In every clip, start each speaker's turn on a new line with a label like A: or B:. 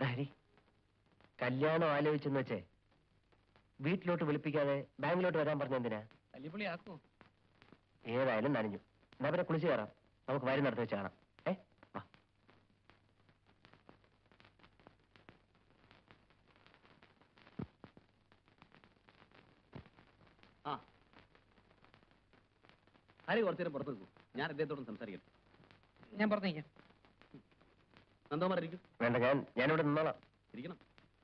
A: ഹരി കല്യാണം ആലോചിച്ചെന്ന് വെച്ചേ വീട്ടിലോട്ട് വിളിപ്പിക്കാതെ ബാങ്കിലോട്ട് വരാൻ പറഞ്ഞ എന്തിനാ
B: തല്ലിപ്പൊളി ആക്കോ
A: ഏതായാലും നനഞ്ഞു എന്നാ പിന്നെ കുളിച്ച് കയറാം നമുക്ക് വരി നടത്തി വെച്ച് കാണാം ഏ വാ
C: ആ ഹരി കുറച്ചു നേരം പുറത്ത് നിൽക്കൂ ഞാൻ അദ്ദേഹത്തോടും സംസാരിക്കട്ടെ
B: ഞാൻ പറഞ്ഞേക്കാം
C: നന്ദകുമാർ ഇരിക്കും
A: വേണ്ട ഞാൻ ഞാനിവിടെ നിന്നോളാം
C: ഇരിക്കണം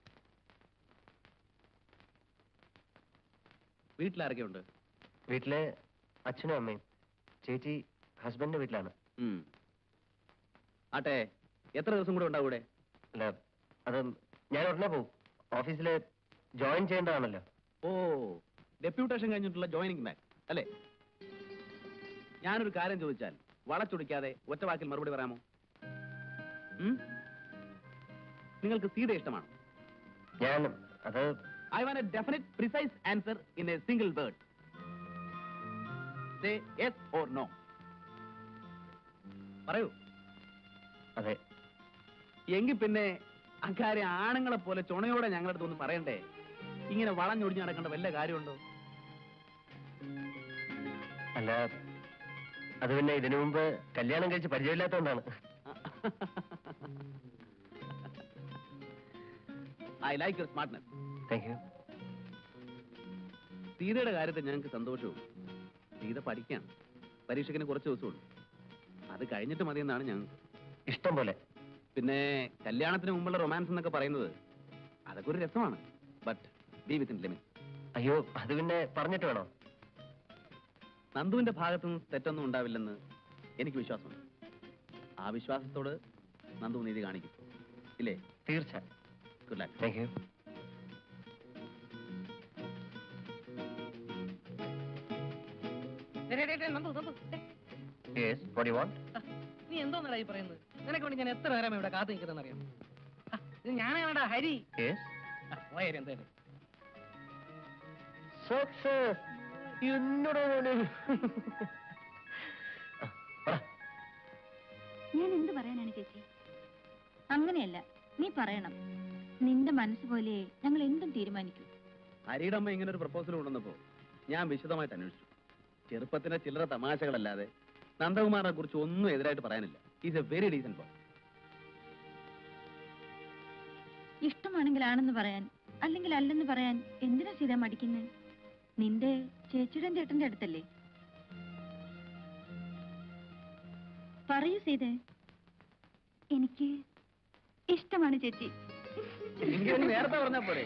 C: വീട്ടിലാരൊക്കെയുണ്ട്
A: വീട്ടിലെ അച്ഛനും അമ്മയും ചേച്ചി ഹസ്ബൻഡിന്റെ വീട്ടിലാണ്
C: ഉം. ആട്ടെ എത്ര ദിവസം കൂടെ ഉണ്ടാവും ഇവിടെ
A: അല്ല അത് ഞാൻ ഉടനെ പോവും ഓഫീസിൽ ജോയിൻ ചെയ്യേണ്ടതാണല്ലോ
C: ഓ ഡെപ്യൂട്ടേഷൻ കഴിഞ്ഞിട്ടുള്ള ജോയിനിങ് ബാക്ക് അല്ലേ ഞാനൊരു കാര്യം ചോദിച്ചാൽ വളച്ചൊടിക്കാതെ ഒറ്റ വാക്കിൽ മറുപടി പറയാമോ ഉം? നിങ്ങൾക്ക് സീത ഇഷ്ടമാണോ
A: ഞാൻ അത്
C: I want a definite precise answer in a single word say yes or no പറയൂ
A: അതെ
C: എങ്കിൽ പിന്നെ അക്കാര്യം ആണുങ്ങളെ പോലെ ചുണയോടെ ഞങ്ങളുടെ അടുത്ത് ഒന്ന് പറയണ്ടേ ഇങ്ങനെ വളഞ്ഞൊടിഞ്ഞ് നടക്കേണ്ട വല്ല കാര്യമുണ്ടോ
A: അല്ല അത് പിന്നെ ഇതിനു മുമ്പ് കല്യാണം കഴിച്ച് പരിചയമില്ലാത്തതുകൊണ്ടാണ്
C: I like your smartness
A: thank you
C: സീതയുടെ കാര്യത്തിൽ ഞങ്ങൾക്ക് സന്തോഷവും സീത പഠിക്കാണ് പരീക്ഷയ്ക്കിന് കുറച്ച് ദിവസമുള്ളൂ അത് കഴിഞ്ഞിട്ട് മതിയെന്നാണ് ഞങ്ങൾക്ക്
A: ഇഷ്ടം പോലെ
C: പിന്നെ കല്യാണത്തിന് മുമ്പുള്ള റൊമാൻസ് എന്നൊക്കെ പറയുന്നത് അതൊക്കെ ഒരു രസമാണ് ബട്ട് ബി വിത്തിൻ ലിമിറ്റ്
A: അയ്യോ അത് പിന്നെ പറഞ്ഞിട്ട് വേണോ
C: നന്ദുവിന്റെ ഭാഗത്തുനിന്ന് തെറ്റൊന്നും ഉണ്ടാവില്ലെന്ന് എനിക്ക് വിശ്വാസമുണ്ട് ആ വിശ്വാസത്തോട് നന്ദു നീതി കാണിക്കും ഇല്ലേ
A: തീർച്ച
C: ഗുഡ് ലക്ക്
A: താങ്ക് യു
B: ഡേ, ഡേ, ഡേ, ഡേ, നന്ദു, നന്ദു, ഡേ,
A: യെസ് വാട്ട് യു വാണ്ട്
B: ആ, നീ എന്തോന്നടാ ഈ പറയുന്നത് നിനക്ക് വേണ്ടി ഞാൻ എത്ര നേരം ഇവിടെ കാത്തു നിൽക്കുന്നതെന്ന് അറിയാം ഇത് ഞാനാണടാ ഹരി
A: യെസ്
B: ആ, പോയ ഹരി എന്തായാലും
A: സക്സസ് എന്നോട്
D: ഞാൻ എന്ത് പറയാനാണ് ചേച്ചി അങ്ങനെയല്ല നീ പറയണം നിന്റെ മനസ്സ് പോലെ ഞങ്ങൾ എന്തും തീരുമാനിക്കൂ
C: ഹരിയുടെ അമ്മ ഇങ്ങനെ ഒരു പ്രപ്പോസൽ കൊണ്ടുവന്നപ്പോ ഞാൻ വിശദമായിട്ട് അന്വേഷിച്ചു ചെറുപ്പത്തിന്റെ ചില്ലറ തമാശകളല്ലാതെ നന്ദകുമാറിനെ കുറിച്ച് ഒന്നും എതിരായിട്ട് പറയാനില്ല is a very decent boy
D: ഇഷ്ടമാണെങ്കിൽ ആണെന്ന് പറയാൻ അല്ലെങ്കിൽ അല്ലെന്ന് പറയാൻ എന്തിനാ സീത മടിക്കുന്നത് നിന്റെ ചേച്ചിയുടെ ചേട്ടന്റെ അടുത്തല്ലേ പറയൂ സീത എനിക്ക് ഇഷ്ടമാണ് ചേച്ചി
C: എനിക്ക് നേരത്തെ പറഞ്ഞാ പോരെ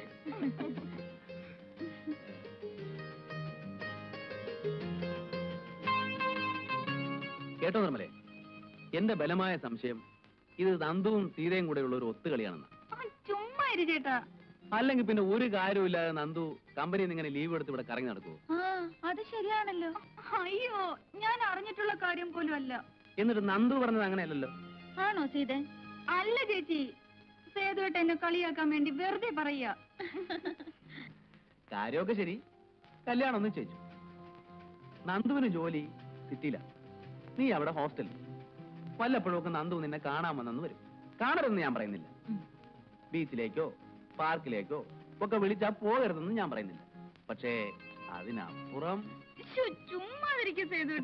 C: കേട്ടോ നിർമ്മലേ എന്റെ ബലമായ സംശയം ഇത് നന്ദുവും സീതയും കൂടെയുള്ള ഒരു ഒത്തുകളിയാണെന്ന്
D: ചുമ്മാ ഇരു ചേട്ടാ
C: അല്ലെങ്കിൽ പിന്നെ ഒരു കാര്യമില്ലാതെ നന്ദു കമ്പനിയിൽ നിന്ന് ഇങ്ങനെ ലീവ് എടുത്ത് ഇവിടെ കറങ്ങി നടക്കുമോ
D: ആ അത് ശരിയാണല്ലോ അയ്യോ ഞാൻ അറിഞ്ഞിട്ടുള്ള കാര്യം പോലും അല്ല
C: എന്നിട്ട് നന്ദു പറഞ്ഞത് അങ്ങനെയല്ലല്ലോ
D: ആണോ സീത അല്ല ചേച്ചി സേതുവേട്ട എന്നെ കളിയാക്കാൻ വേണ്ടി വെറുതെ പറയാ
C: കാര്യമൊക്കെ ശരി കല്യാണം ഒന്നും ചോദിച്ചു നന്ദുവിന് ജോലി സിറ്റിയില നീ അവിടെ ഹോസ്റ്റലിൽ വല്ലപ്പോഴും ഒക്കെ നന്ദു നിന്നെ കാണാമെന്നു വരും കാണരുതെന്ന് ഞാൻ പറയുന്നില്ല ബീച്ചിലേക്കോ പാർക്കിലേക്കോ ഒക്കെ വിളിച്ചാ പോകരുതെന്ന് ഞാൻ പറയുന്നില്ല പക്ഷേ അതിനപ്പുറം
D: ചുമ്മാതിരിക്കും സേതുവേട്ട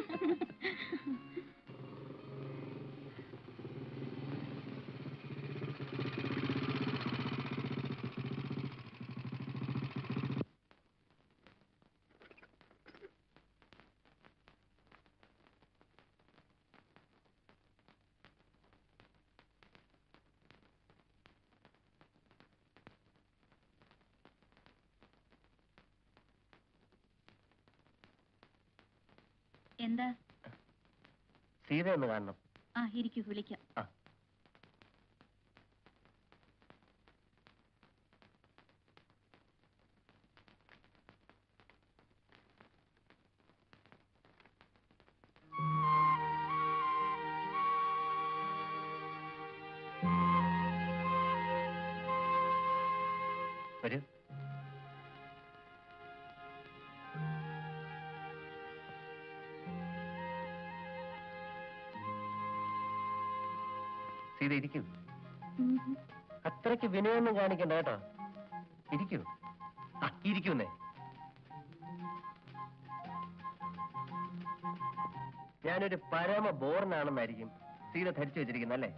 D: എന്താ
A: സീത ഒന്ന് കാണണം
D: ആ ഇരിക്കൂ വിളിക്കാം
A: ആ വരൂ സീത ഇരിക്കും
D: ഉം.
A: അത്രയ്ക്ക് വിനയൊന്നും കാണിക്കണ്ട കേട്ടോ ഇരിക്കൂ ആ ഇരിക്കുന്നേ ഞാനൊരു പരമ ബോറിനാണെന്നായിരിക്കും സീത ധരിച്ചു വെച്ചിരിക്കുന്നത് അല്ലേ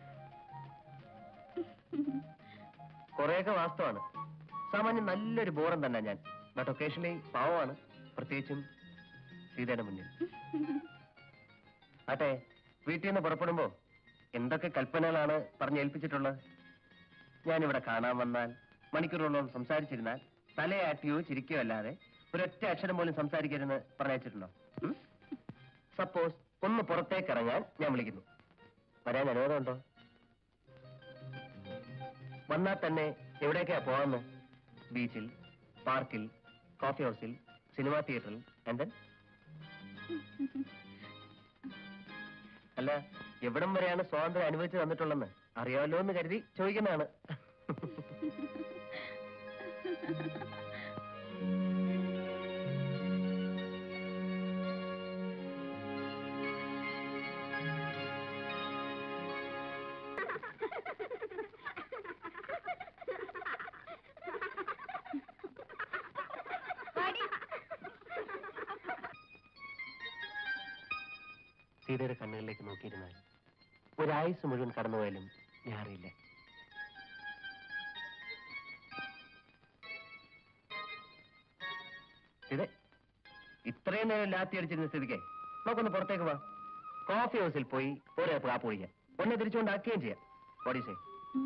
A: കുറെയൊക്കെ വാസ്തവാണ് സാമാന്യം നല്ലൊരു ബോറൻ തന്നെ ഞാൻ ബട്ട് ഒക്കേഷണലി പാവമാണ് പ്രത്യേകിച്ചും സീതയുടെ മുന്നിൽ ആട്ടെ വീട്ടിൽ നിന്ന് പുറപ്പെടുമ്പോ എന്തൊക്കെ കൽപ്പനകളാണ് പറഞ്ഞേൽപ്പിച്ചിട്ടുള്ളത് ഞാനിവിടെ കാണാൻ വന്നാൽ മണിക്കൂറുകളോളം സംസാരിച്ചിരുന്നാൽ തലയാട്ടിയോ ചിരിക്കോ അല്ലാതെ ഒരൊറ്റ അക്ഷരം പോലും സംസാരിക്കരുതെന്ന് പറഞ്ഞയച്ചിട്ടുണ്ടോ സപ്പോസ് ഒന്ന് പുറത്തേക്ക് ഇറങ്ങാൻ ഞാൻ വിളിക്കുന്നു വരാൻ അനുവാദമുണ്ടോ വന്നാൽ തന്നെ എവിടേക്കാ പോകാന്ന് ബീച്ചിൽ പാർക്കിൽ കോഫി ഹൗസിൽ സിനിമാ തിയേറ്ററിൽ എന്ത് അല്ല എവിടം വരെയാണ് സ്വാതന്ത്ര്യം അനുവദിച്ചു തന്നിട്ടുള്ളതെന്ന് അറിയാമല്ലോ എന്ന് കരുതി ചോദിക്കുന്നതാണ് സീതയുടെ കണ്ണുകളിലേക്ക് നോക്കിയിരുന്നാൽ ഒരായുസ് മുഴുവൻ കടന്നുപോയാലും ഞാൻ അറിയില്ല ഇത് ഇത്രയും നേരം ലാത്തി അടിച്ചിരുന്ന സ്ഥിതിക്ക് നമുക്കൊന്ന് പുറത്തേക്ക് വാ കോഫി ഹൗസിൽ പോയി ഒരു കപ്പ് കാപ്പ് കുടിക്കാം ഒന്ന് തിരിച്ചുകൊണ്ടാക്കുകയും ചെയ്യാം ഓടിസേ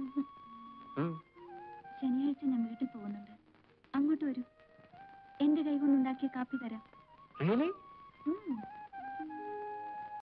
D: ശനിയാഴ്ച ഞാൻ വീട്ടിൽ പോകുന്നുണ്ട് അങ്ങോട്ട് വരൂ എന്റെ കൈ കൊണ്ടുണ്ടാക്കിയ കാപ്പി തരാം
A: റിയലി
D: ഉം.